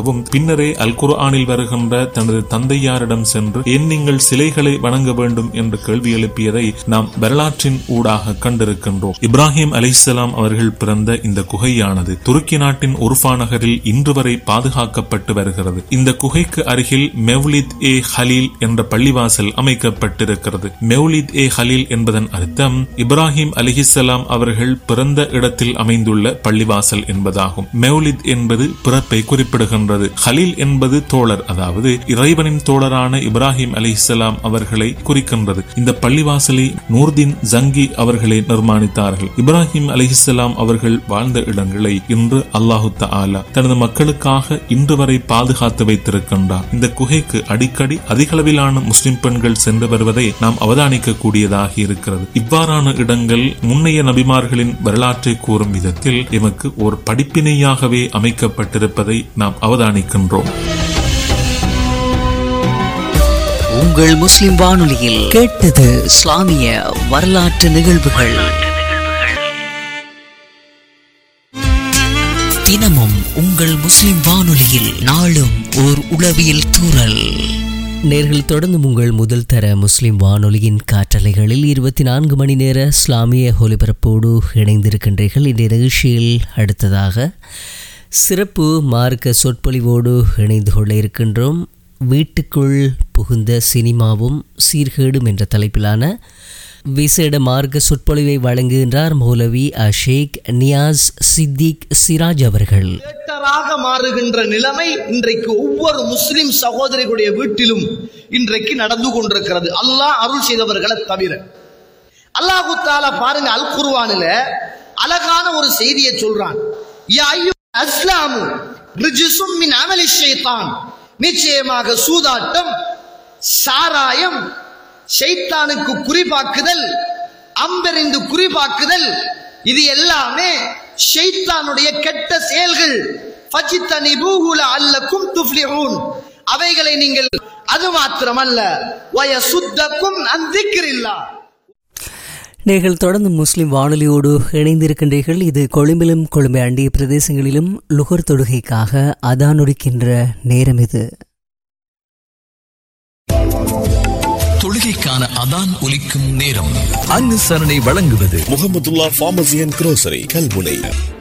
என்பதாகவும் பின்னரே அல் குர்ஆனில் வருகின்ற தனது தந்தையாரிடம் சென்று ஏன் நீங்கள் சிலைகளை வணங்க வேண்டும் என்று கேள்வி எழுப்பியதை நாம் வரலாற்றின் ஊடாக கண்டிருக்கின்றோம் இப்ராஹிம் அலிசலாம் அவர்கள் பிறந்த இந்த குகையானது துருக்கி நாட்டின் உர்ஃபா நகரில் இன்று வரை பாதுகாக்கப்பட்டு வருகிறது இந்த குகைக்கு அருகில் மெவ்லித் ஏ ஹலீல் என்ற பள்ளிவாசல் அமைக்கப்பட்டிருக்கிறது மெவ்லித் ஏ ஹலீல் என்பதன் அர்த்தம் இப்ராஹிம் அலிஹிசலாம் அவர்கள் பிறந்த இடத்தில் அமைந்துள்ள பள்ளிவாசல் என்பதாகும் மெவ்லித் என்பது பிறப்பை குறிப்பிடுகின்றது ஹலீல் என்பது தோழர் அதாவது இறைவனின் தோழரான இப்ராஹிம் அலிஹிசலாம் அவர்களை குறிக்கின்றது இந்த பள்ளிவாசலை நூர்தீன் ஜங்கி அவர்களே நிர்மாணித்தார்கள் இப்ராஹிம் அலிஹிசலாம் அவர்கள் வாழ்ந்த இடங்களை இன்று அல்லாஹு தஆலா தனது மக்களுக்காக இன்று வரை பாதுகாத்து வைத்திருக்கின்றார் இந்த குகைக்கு அடிக்கடி அதிகளவிலான முஸ்லிம் பெண்கள் சென்று வருவதை நாம் அவதானிக்க கூடியதாக இருக்கிறது இவ்வாறான இடங்கள் முன்னைய நபிமார்களின் வரலாற்றை கூறும் விதத்தில் எமக்கு ஒரு படிப்பினையாகவே அமைக்கப்பட்டிருப்பதை நாம் அவதானிக்கின்றோம் உங்கள் முஸ்லிம் வானொலியில் கேட்டது இஸ்லாமிய வரலாற்று நிகழ்வுகள் தினமும் உங்கள் முஸ்லிம் வானொலியில் நாளும் ஓர் உளவியல் தூறல் நேர்கள் தொடர்ந்து உங்கள் முதல் தர முஸ்லிம் வானொலியின் காற்றலைகளில் இருபத்தி நான்கு மணி நேர இஸ்லாமிய ஒலிபரப்போடு இணைந்திருக்கின்றீர்கள் இந்த நிகழ்ச்சியில் அடுத்ததாக சிறப்பு மார்க்க சொற்பொழிவோடு இணைந்து கொள்ள இருக்கின்றோம் வீட்டுக்குள் புகுந்த சினிமாவும் சீர்கேடும் என்ற தலைப்பிலான விசேட மார்க்க சொற்பொழிவை வழங்குகின்றார் மௌலவி அஷேக் நியாஸ் சித்திக் சிராஜ் அவர்கள் தியேட்டராக மாறுகின்ற நிலைமை இன்றைக்கு ஒவ்வொரு முஸ்லிம் சகோதரிகளுடைய வீட்டிலும் இன்றைக்கு நடந்து கொண்டிருக்கிறது அல்லாஹ் அருள் செய்தவர்களை தவிர அல்லாஹு தாலா பாருங்க அல் குர்வானில அழகான ஒரு செய்தியை சொல்றான் யா அய்யுஹல் அஸ்லாமு ரிஜ்சும் மின் அமலி ஷைத்தான் நிச்சயமாக சூதாட்டம் சாராயம் ஷைத்தானுக்கு குறிபாக்குதல் அம்பெறிந்து குறிபாக்குதல் இது எல்லாமே ஷைத்தானுடைய கெட்ட செயல்கள் ஃபஜித்தனிபூஹு லஅல்லக்கும் துஃப்லிஹூன் அவைகளை நீங்கள் அது மாத்திரமல்ல வயசுத்தக்கும் அன் திக்ரில்லாஹ் நீங்கள் தொடர்ந்து முஸ்லிம் வானொலியோடு இணைந்திருக்கின்றீர்கள் இது கொழும்பிலும் கொழும்பை அண்டிய பிரதேசங்களிலும் லுகர் தொடுகைக்காக அதானுரிக்கின்ற நேரம் இது தொழுகைக்கான அதான் ஒலிக்கும் நேரம் அனுசரணை வழங்குவது Mohammadullah pharmacy and grocery Kalmunai